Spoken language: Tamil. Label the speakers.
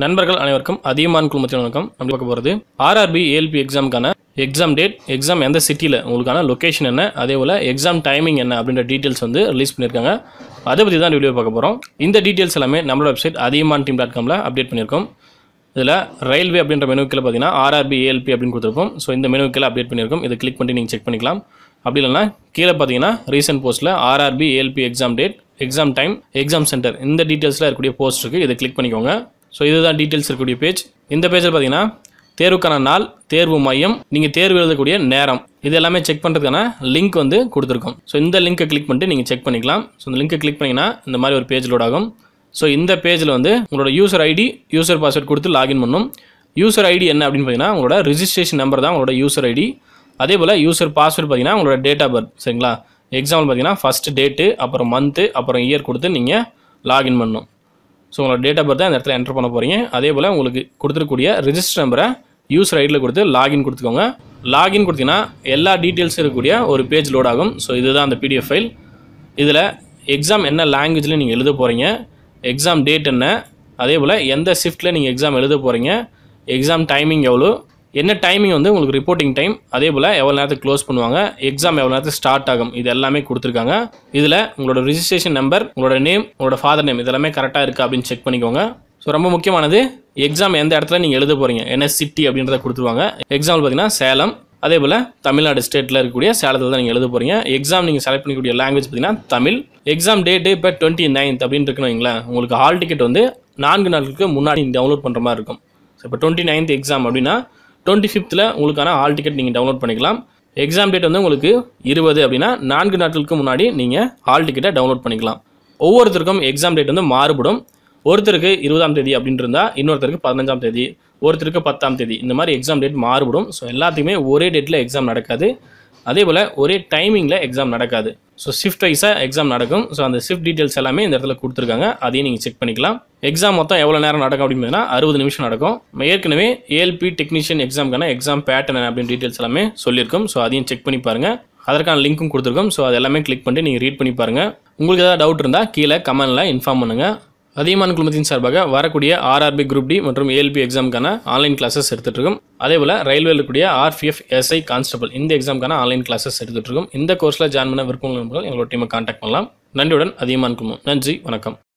Speaker 1: நண்பர்கள் அனைவருக்கும் அதிகமான குழுமத்தின் வணக்கம் நம்ம பார்க்க போகிறது ஆர்ஆர்பி ஏஎல்பி எக்ஸாமுக்கான எக்ஸாம் டேட் எக்ஸாம் எந்த சிட்டியில் உங்களுக்கான லொகேஷன் என்ன அதே போல் எக்ஸாம் டைமிங் என்ன அப்படின்ற டீட்டெயில்ஸ் வந்து ரிலீஸ் பண்ணியிருக்காங்க அதை பற்றி தான் வீடியோ பார்க்க போகிறோம் இந்த டீட்டெயில்ஸ் எல்லாமே நம்மளோட வெப்சைட் அதிகமான டீம் டாட் காமில் அப்டேட் பண்ணியிருக்கோம் இதில் ரயில்வே அப்படின்ற மெனுக்கில் பார்த்தீங்கன்னா ஆர்ஆர்பி ஏஎல்பி அப்படின்னு கொடுத்துருப்போம் ஸோ இந்த மெனுக்கில் அப்டேட் பண்ணியிருக்கோம் இதை கிளிக் பண்ணி நீங்கள் செக் பண்ணிக்கலாம் அப்படி இல்லைன்னா கீழே பார்த்தீங்கன்னா ரீசெண்ட் போஸ்ட்டில் RRB ALP exam date exam time exam centre இந்த டீட்டெயில்ஸில் இருக்கக்கூடிய போஸ்ட் இருக்குது இதை கிளிக் பண்ணிக்கோங்க ஸோ இதுதான் டீட்டெயில்ஸ் இருக்கக்கூடிய பேஜ் இந்த பேஜில் பார்த்தீங்கன்னா தேர்வுக்கான நாள் தேர்வு மையம் நீங்கள் தேர்வு எழுதக்கூடிய நேரம் இது எல்லாமே செக் பண்ணுறதுக்கான லிங்க் வந்து கொடுத்துருக்கோம் ஸோ இந்த லிங்க்கை கிளிக் பண்ணிட்டு நீங்கள் செக் பண்ணிக்கலாம் ஸோ இந்த லிங்க்கை கிளிக் பண்ணிங்கன்னா இந்த மாதிரி ஒரு பேஜ் லோட் ஆகும் ஸோ இந்த பேஜில் வந்து உங்களோட யூசர் ஐடி யூசர் பாஸ்வேர்ட் கொடுத்து லாகின் பண்ணணும் யூசர் ஐடி என்ன அப்படின்னு பார்த்தீங்கன்னா உங்களோட ரிஜிஸ்ட்ரேஷன் நம்பர் தான் உங்களோட யூசர் ஐடி அதே போல் யூசர் பாஸ்வேர்ட் பார்த்தீங்கன்னா உங்களோட டேட் ஆஃப் பர்த் சரிங்களா எக்ஸாம்பிள் பார்த்தீங்கன்னா ஃபஸ்ட் டேட்டு அப்புறம் மந்த்து அப்புறம் இயர் கொடுத்து நீங்கள் லாகின் பண்ணணும் ஸோ உங்களோட டேட் ஆஃப் பர்த் அந்த இடத்துல என்டர் பண்ண போகிறீங்க அதே போல் உங்களுக்கு கொடுத்துருக்கூடிய ரிஜிஸ்டர் நம்பரை யூசர் ஐடியில் கொடுத்து லாகின் கொடுத்துக்கோங்க லாகின் கொடுத்தீங்கன்னா எல்லா டீட்டெயில்ஸ் இருக்கக்கூடிய ஒரு பேஜ் லோட் ஆகும் ஸோ இதுதான் அந்த பிடிஎஃப் ஃபைல் இதில் எக்ஸாம் என்ன லாங்குவேஜில் நீங்கள் எழுத போகிறீங்க எக்ஸாம் டேட் என்ன அதே போல் எந்த ஷிஃப்ட்டில் நீங்கள் எக்ஸாம் எழுத போகிறீங்க எக்ஸாம் டைமிங் எவ்வளோ என்ன டைமிங் வந்து உங்களுக்கு ரிப்போர்ட்டிங் டைம் அதே போல் எவ்வளோ நேரத்துக்கு க்ளோஸ் பண்ணுவாங்க எக்ஸாம் எவ்வளோ நேரத்துக்கு ஸ்டார்ட் ஆகும் இது எல்லாமே கொடுத்துருக்காங்க இதில் உங்களோட ரிஜிஸ்ட்ரேஷன் நம்பர் உங்களோட நேம் உங்களோட ஃபாதர் நேம் இதெல்லாமே கரெக்டாக இருக்கா அப்படின்னு செக் பண்ணிக்கோங்க ஸோ ரொம்ப முக்கியமானது எக்ஸாம் எந்த இடத்துல நீங்கள் எழுத போகிறீங்க என்ன சிட்டி அப்படின்றத கொடுத்துருவாங்க எக்ஸாம்பிள் பார்த்தீங்கன்னா சேலம் அதே போல் தமிழ்நாடு ஸ்டேட்டில் இருக்கக்கூடிய சேலத்தில் தான் நீங்கள் எழுத போகிறீங்க எக்ஸாம் நீங்கள் செலக்ட் பண்ணிக்கூடிய லாங்குவேஜ் பார்த்தீங்கன்னா தமிழ் எக்ஸாம் டேட்டு இப்போ டுவெண்ட்டி நைன்த் அப்படின்னு இருக்குன்னு வைங்களேன் உங்களுக்கு ஹால் டிக்கெட் வந்து நான்கு நாட்களுக்கு முன்னாடி டவுன்லோட் பண்ணுற மாதிரி இருக்கும் ஸோ இப்போ டுவெண்ட்டி நைன்த் எக்ஸாம் அப்படின்னா டுவெண்ட்டி ஃபிஃப்த்தில் உங்களுக்கான ஹால் டிக்கெட் நீங்கள் டவுன்லோட் பண்ணிக்கலாம் எக்ஸாம் டேட் வந்து உங்களுக்கு இருபது அப்படின்னா நான்கு நாட்களுக்கு முன்னாடி நீங்கள் ஹால் டிக்கெட்டை டவுன்லோட் பண்ணிக்கலாம் ஒவ்வொருத்தருக்கும் எக்ஸாம் டேட் வந்து மாறுபடும் ஒருத்தருக்கு இருபதாம் தேதி அப்படின்னு இருந்தால் இன்னொருத்தருக்கு பதினஞ்சாம் தேதி ஒருத்தருக்கு பத்தாம் தேதி இந்த மாதிரி எக்ஸாம் டேட் மாறுபடும் ஸோ எல்லாத்துக்குமே ஒரே டேட்டில் எக்ஸாம் நடக்காது அதே போல் ஒரே டைமிங்கில் எக்ஸாம் நடக்காது ஸோ ஷிஃப்ட் வைஸாக எக்ஸாம் நடக்கும் ஸோ அந்த ஷிஃப்ட் டீட்டெயில்ஸ் எல்லாமே இந்த இடத்துல கொடுத்துருக்காங்க அதையும் நீங்கள் செக் பண்ணிக்கலாம் எக்ஸாம் மொத்தம் எவ்வளோ நேரம் நடக்கும் அப்படின்னு பார்த்தீங்கன்னா அறுபது நிமிஷம் நடக்கும் நம்ம ஏற்கனவே ஏஎல்பி டெக்னீஷியன் எக்ஸாம்க்கான எக்ஸாம் பேட்டர்ன் அப்படின்னு டீட்டெயில்ஸ் எல்லாமே சொல்லியிருக்கோம் ஸோ அதையும் செக் பண்ணி பாருங்கள் அதற்கான லிங்க்கும் கொடுத்துருக்கோம் ஸோ அது எல்லாமே கிளிக் பண்ணிட்டு நீங்கள் ரீட் பண்ணி பாருங்கள் உங்களுக்கு ஏதாவது டவுட் இருந்தால் கீழே கமெண்டில் இன்ஃபார்ம் பண்ணுங்கள் அதிகமான குழுமத்தின் சார்பாக வரக்கூடிய ஆர்ஆர்பி குரூப் டி மற்றும் ஏஎல்பி எக்ஸாமுக்கான ஆன்லைன் கிளாஸஸ் எடுத்துட்டு இருக்கோம் அதே போல் ரயில்வேல இருக்கக்கூடிய ஆர்பிஎஃப் எஸ்ஐ கான்ஸ்டபிள் இந்த எக்ஸாமுக்கான ஆன்லைன் கிளாஸஸ் எடுத்துட்டு இருக்கோம் இந்த கோர்ஸில் ஜாயின் பண்ண விருப்பம் நண்பர்கள் எங்களோட டீமை கான்டாக்ட் பண்ணலாம் நன்றியுடன் அதிகமான குழுமம் நன்றி வணக்கம்